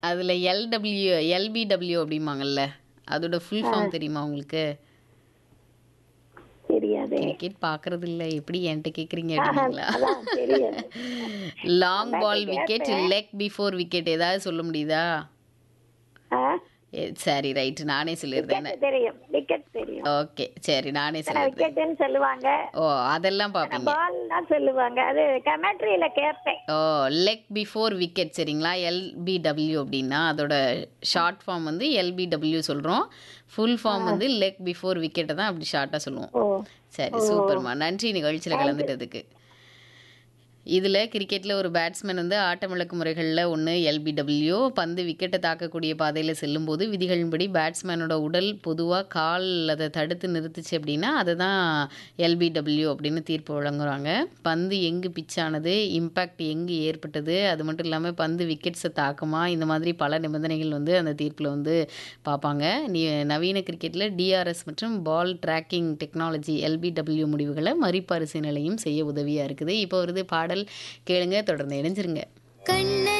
அதில் LW LBW அப்படிம்பாங்கல்ல அதோட full form தெரியுமா உங்களுக்கு தெரியாதே கிரிக்கெட் பார்க்கறது இல்ல எப்படி என்கிட்ட கேட்குறீங்க அப்படிங்களா அதான் தெரியாது long ball wicket leg before wicket ஏதாவது சொல்ல முடியுதா ஆ? ஏ, சரி ரைட் நானே சொல்லிடுறேன் விக்கெட் தெரியும் விக்கெட் தெரியும் ஓகே சரி நானே சொல்லிடுறேன் விக்கெட்னு சொல்லுவாங்க ஓ அதெல்லாம் பார்ப்பீங்க பால் தான் சொல்லுவாங்க அது கமெண்ட்ரியில கேட்பேன் ஓ லெக் பிஃபோர் விக்கெட் சரிங்களா எல்பிடபிள்யூ அப்படின்னா அதோட ஷார்ட் ஃபார்ம் வந்து எல்பிடபிள்யூ சொல்கிறோம் ஃபுல் ஃபார்ம் வந்து லெக் பிஃபோர் விக்கெட்டை தான் அப்படி ஷார்ட்டாக சொல்லுவோம் ஓ சரி சூப்பர்மா நன்றி நிகழ்ச்சியில் கலந்துட்டதுக்கு இதில் கிரிக்கெட்டில் ஒரு பேட்ஸ்மேன் வந்து ஆட்டமிழக்கு முறைகளில் ஒன்று எல்பிடபிள்யூ பந்து விக்கெட்டை தாக்கக்கூடிய பாதையில் செல்லும்போது விதிகளின்படி பேட்ஸ்மேனோட உடல் பொதுவாக கால் அதை தடுத்து நிறுத்துச்சு அப்படின்னா அதை தான் எல்பிடபிள்யூ அப்படின்னு தீர்ப்பு வழங்குறாங்க பந்து எங்கு பிச்சானது இம்பேக்ட் எங்கு ஏற்பட்டது அது மட்டும் இல்லாமல் பந்து விக்கெட்ஸை தாக்குமா இந்த மாதிரி பல நிபந்தனைகள் வந்து அந்த தீர்ப்பில் வந்து பார்ப்பாங்க நீ நவீன கிரிக்கெட்டில் டிஆர்எஸ் மற்றும் பால் ட்ராக்கிங் டெக்னாலஜி எல்பிடபிள்யூ முடிவுகளை மறுபரிசீலனையும் செய்ய உதவியாக இருக்குது இப்போ வருது பாடல் கேளுங்க தொடர்ந்து இணைஞ்சிருங்க கண்ணன்